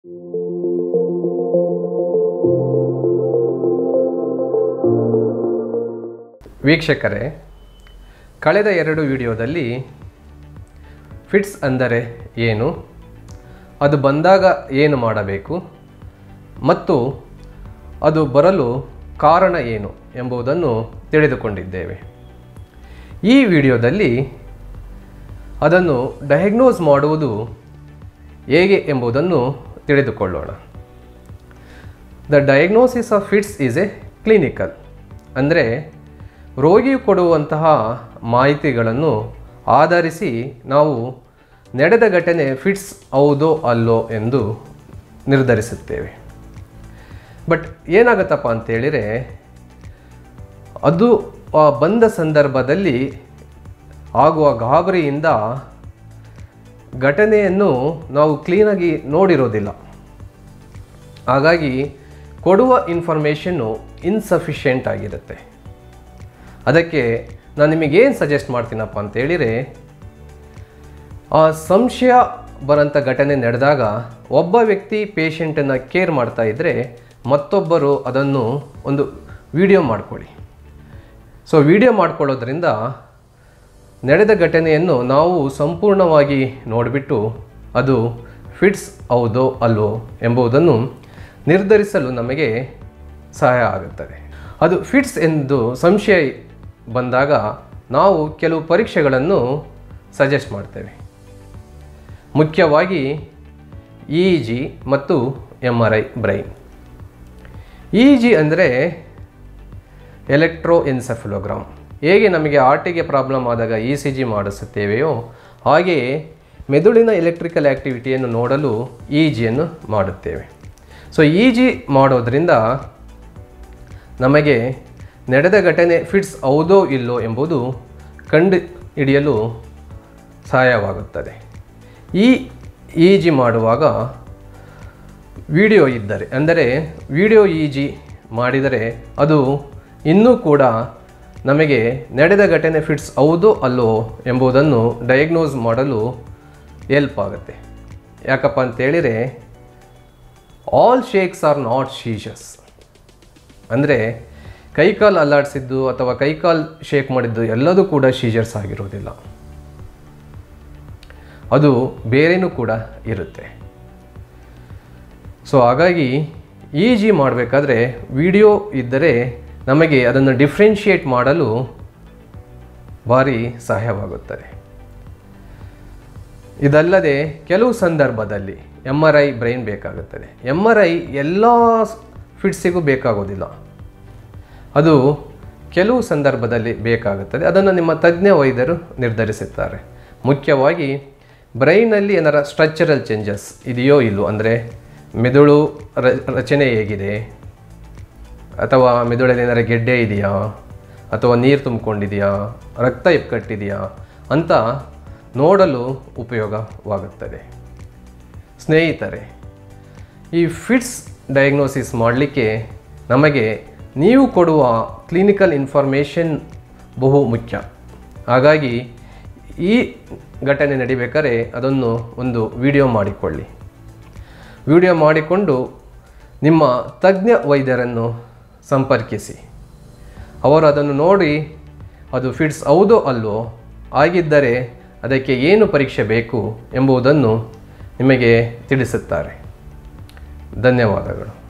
ವೀಕ್ಷಕರೇ ಕಳೆದ ಎರಡು ವಿಡಿಯೋದಲ್ಲಿ ಫಿಟ್ಸ್ ಅಂದರೆ ಏನು ಅದು ಬಂದಾಗ ಏನು ಮಾಡಬೇಕು ಮತ್ತು ಅದು ಬರಲು ಕಾರಣ ಏನು ಎಂಬುದನ್ನು ತಿಳಿದುಕೊಂಡಿದ್ದೇವೆ ಈ ವಿಡಿಯೋದಲ್ಲಿ ಅದನ್ನು ಡಯಾಗ್ನೋಸ್ ಮಾಡುವುದು ಹೇಗೆ ಎಂಬುದನ್ನು ತಿಳಿದುಕೊಳ್ಳೋಣ the diagnosis of fits is a clinical ಅಂದರೆ ರೋಗಿಯು ಕೊಡುವಂತಹ ಮಾಹಿತಿಗಳನ್ನು ಆಧರಿಸಿ ನಾವು ನಡೆದ ಘಟನೆ ಫಿಟ್ಸ್ ಹೌದೋ ಅಲ್ಲೋ ಎಂದು ನಿರ್ಧರಿಸುತ್ತೇವೆ ಬಟ್ ಏನಾಗುತ್ತಪ್ಪ ಅಂತೇಳಿದರೆ ಅದು ಆ ಬಂದ ಸಂದರ್ಭದಲ್ಲಿ ಆಗುವ ಗಾಬರಿಯಿಂದ ಘಟನೆಯನ್ನು ನಾವು ಕ್ಲೀನಾಗಿ ನೋಡಿರೋದಿಲ್ಲ ಹಾಗಾಗಿ ಕೊಡುವ ಇನ್ಫಾರ್ಮೇಷನ್ನು ಇನ್ಸಫಿಷಿಯೆಂಟ್ ಆಗಿರುತ್ತೆ ಅದಕ್ಕೆ ನಾನು ನಿಮಗೇನು ಸಜೆಸ್ಟ್ ಮಾಡ್ತೀನಪ್ಪ ಅಂತೇಳಿದರೆ ಆ ಸಂಶಯ ಬರೋಂಥ ಘಟನೆ ನಡೆದಾಗ ಒಬ್ಬ ವ್ಯಕ್ತಿ ಪೇಷಂಟನ್ನು ಕೇರ್ ಮಾಡ್ತಾ ಇದ್ದರೆ ಮತ್ತೊಬ್ಬರು ಅದನ್ನು ಒಂದು ವಿಡಿಯೋ ಮಾಡ್ಕೊಳ್ಳಿ ಸೊ ವಿಡಿಯೋ ಮಾಡ್ಕೊಳ್ಳೋದ್ರಿಂದ ನಡೆದ ಘಟನೆಯನ್ನು ನಾವು ಸಂಪೂರ್ಣವಾಗಿ ನೋಡಿಬಿಟ್ಟು ಅದು ಫಿಟ್ಸ್ ಹೌದೋ ಅಲ್ವೋ ಎಂಬುದನ್ನು ನಿರ್ಧರಿಸಲು ನಮಗೆ ಸಹಾಯ ಆಗುತ್ತದೆ ಅದು ಫಿಟ್ಸ್ ಎಂದು ಸಂಶಯ ಬಂದಾಗ ನಾವು ಕೆಲವು ಪರೀಕ್ಷೆಗಳನ್ನು ಸಜೆಸ್ಟ್ ಮಾಡ್ತೇವೆ ಮುಖ್ಯವಾಗಿ ಇ ಜಿ ಮತ್ತು M R I brain E G ಅಂದರೆ ಎಲೆಕ್ಟ್ರೋ ಎನ್ಸೆಫಲೋಗ್ರಾಮ್ ಹೇಗೆ ನಮಗೆ ಆರ್ಟಿಗೆ ಪ್ರಾಬ್ಲಮ್ ಆದಾಗ ಇ ಸಿ ಜಿ ಮಾಡಿಸುತ್ತೇವೆಯೋ ಹಾಗೆಯೇ ಮೆದುಳಿನ ಎಲೆಕ್ಟ್ರಿಕಲ್ ಆ್ಯಕ್ಟಿವಿಟಿಯನ್ನು ನೋಡಲು ಇ ಜಿಯನ್ನು ಮಾಡುತ್ತೇವೆ ಸೊ ಇ ಜಿ ಮಾಡೋದ್ರಿಂದ ನಮಗೆ ನಡೆದ ಘಟನೆ ಫಿಟ್ಸ್ ಹೌದೋ ಇಲ್ಲೋ ಎಂಬುದು ಕಂಡು ಹಿಡಿಯಲು ಸಹಾಯವಾಗುತ್ತದೆ ಈ ಇ ಜಿ ಮಾಡುವಾಗ ವಿಡಿಯೋ ಇದ್ದರೆ ಅಂದರೆ ವಿಡಿಯೋ ಇ ಜಿ ಮಾಡಿದರೆ ಅದು ಇನ್ನೂ ಕೂಡ ನಮಗೆ ನಡೆದ ಘಟನೆ ಫಿಟ್ಸ್ ಹೌದೋ ಅಲ್ಲೋ ಎಂಬುದನ್ನು ಡಯಾಗ್ನೋಸ್ ಮಾಡಲು ಹೆಲ್ಪ್ ಆಗುತ್ತೆ ಯಾಕಪ್ಪ ಅಂತೇಳಿದರೆ ಆಲ್ ಶೇಕ್ಸ್ ಆರ್ ನಾಟ್ ಶೀಶಸ್ ಅಂದರೆ ಕೈಕಾಲು ಅಲ್ಲಾಡಿಸಿದ್ದು ಅಥವಾ ಕೈಕಾಲು ಶೇಕ್ ಮಾಡಿದ್ದು ಎಲ್ಲದೂ ಕೂಡ ಶೀಜರ್ಸ್ ಆಗಿರೋದಿಲ್ಲ ಅದು ಬೇರೆನೂ ಕೂಡ ಇರುತ್ತೆ ಸೊ ಹಾಗಾಗಿ ಇ ಜಿ ಮಾಡಬೇಕಾದ್ರೆ ವಿಡಿಯೋ ಇದ್ದರೆ ನಮಗೆ ಅದನ್ನು ಡಿಫ್ರೆನ್ಷಿಯೇಟ್ ಮಾಡಲು ಭಾರಿ ಸಹಾಯವಾಗುತ್ತದೆ ಇದಲ್ಲದೆ ಕೆಲವು ಸಂದರ್ಭದಲ್ಲಿ ಎಮ್ ಆರ್ ಐ ಬ್ರೈನ್ ಬೇಕಾಗುತ್ತದೆ ಎಮ್ ಆರ್ ಐ ಎಲ್ಲ ಫಿಟ್ಸಿಗೂ ಬೇಕಾಗೋದಿಲ್ಲ ಅದು ಕೆಲವು ಸಂದರ್ಭದಲ್ಲಿ ಬೇಕಾಗುತ್ತದೆ ಅದನ್ನು ನಿಮ್ಮ ತಜ್ಞ ವೈದ್ಯರು ನಿರ್ಧರಿಸುತ್ತಾರೆ ಮುಖ್ಯವಾಗಿ ಬ್ರೈನಲ್ಲಿ ಏನಾರ ಸ್ಟ್ರಕ್ಚರಲ್ ಚೇಂಜಸ್ ಇದೆಯೋ ಇಲ್ಲೋ ಅಂದರೆ ಮೆದುಳು ರ ರಚನೆ ಹೇಗಿದೆ ಅಥವಾ ಮೆದುಳಲ್ಲಿ ಏನಾರ ಗೆಡ್ಡೆ ಇದೆಯಾ ಅಥವಾ ನೀರು ತುಂಬಿಕೊಂಡಿದೆಯಾ ರಕ್ತ ಎಪ್ಕಟ್ಟಿದೆಯಾ ಅಂತ ನೋಡಲು ಉಪಯೋಗವಾಗುತ್ತದೆ ಸ್ನೇಹಿತರೆ ಈ ಫಿಟ್ಸ್ ಡಯಾಗ್ನೋಸಿಸ್ ಮಾಡಲಿಕ್ಕೆ ನಮಗೆ ನೀವು ಕೊಡುವ ಕ್ಲಿನಿಕಲ್ ಇನ್ಫಾರ್ಮೇಷನ್ ಬಹು ಮುಖ್ಯ ಹಾಗಾಗಿ ಈ ಘಟನೆ ನಡಿಬೇಕಾದ್ರೆ ಅದನ್ನು ಒಂದು ವಿಡಿಯೋ ಮಾಡಿಕೊಳ್ಳಿ ವಿಡಿಯೋ ಮಾಡಿಕೊಂಡು ನಿಮ್ಮ ತಜ್ಞ ವೈದ್ಯರನ್ನು ಸಂಪರ್ಕಿಸಿ ಅವರು ಅದನ್ನು ನೋಡಿ ಅದು ಫಿಟ್ಸ್ ಹೌದೋ ಅಲ್ವೋ ಆಗಿದ್ದರೆ ಅದಕ್ಕೆ ಏನು ಪರೀಕ್ಷೆ ಬೇಕು ಎಂಬುದನ್ನು ನಿಮಗೆ ತಿಳಿಸುತ್ತಾರೆ ಧನ್ಯವಾದಗಳು